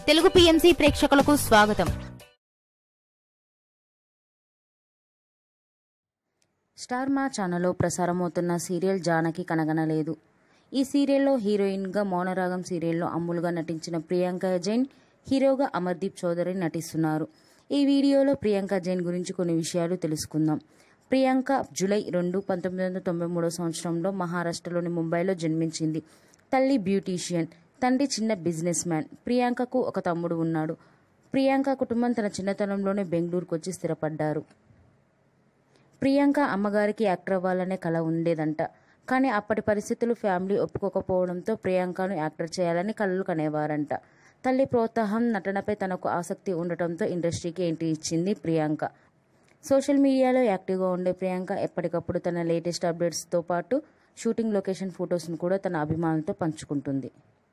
Telugu PMC ప్రేక్షకులకు స్వాగతం star మా ఛానల్లో ప్రసారమవుతున్న సీరియల్ జానకి కనగనలేదు ఈ సీరియల్లో హీరోయిన్గా మౌనరాగం సీరియల్లో అమ్ములుగా నటించిన ప్రియాంక జైన్ హీరోగా అమర్దీప్ చౌదరి నటిస్తున్నారు ఈ వీడియోలో ప్రియాంక జైన్ గురించి కొన్ని విషయాలు తెలుసుకుందాం ప్రియాంక జూలై రెండు పంతొమ్మిది వందల తొంభై మూడో సంవత్సరంలో మహారాష్ట్రలోని ముంబైలో జన్మించింది తల్లి బ్యూటీషియన్ తండ్రి చిన్న బిజినెస్ మ్యాన్ ప్రియాంకకు ఒక తమ్ముడు ఉన్నాడు ప్రియాంక కుటుంబం తన చిన్నతనంలోనే బెంగళూరుకు వచ్చి స్థిరపడ్డారు ప్రియాంక అమ్మగారికి యాక్టర్ అవ్వాలనే కల ఉండేదంట కానీ అప్పటి పరిస్థితులు ఫ్యామిలీ ఒప్పుకోకపోవడంతో ప్రియాంకను యాక్టర్ చేయాలని కలలు కనేవారంట తల్లి ప్రోత్సాహం నటనపై తనకు ఆసక్తి ఉండటంతో ఇండస్ట్రీకి ఎంట్రీ ఇచ్చింది ప్రియాంక సోషల్ మీడియాలో యాక్టివ్గా ఉండే ప్రియాంక ఎప్పటికప్పుడు తన లేటెస్ట్ అప్డేట్స్తో పాటు షూటింగ్ లొకేషన్ ఫొటోస్ను కూడా తన అభిమానులతో పంచుకుంటుంది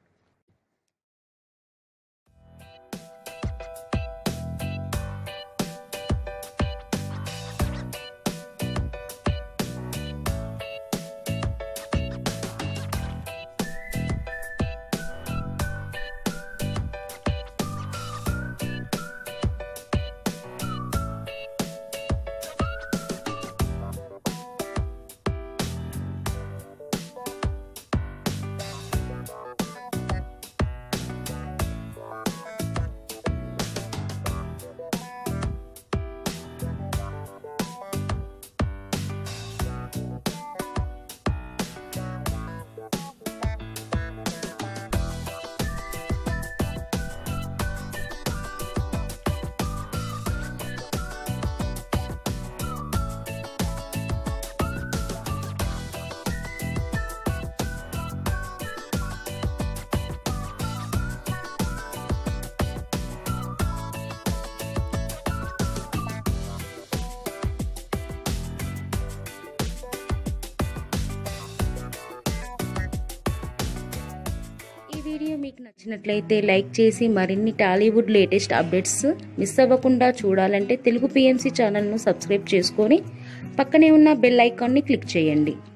ఈ వీడియో మీకు నచ్చినట్లయితే లైక్ చేసి మరిన్ని టాలీవుడ్ లేటెస్ట్ అప్డేట్స్ మిస్ అవ్వకుండా చూడాలంటే తెలుగు పిఎంసి ఛానల్ను సబ్స్క్రైబ్ చేసుకొని పక్కనే ఉన్న బెల్ ఐకాన్ని క్లిక్ చేయండి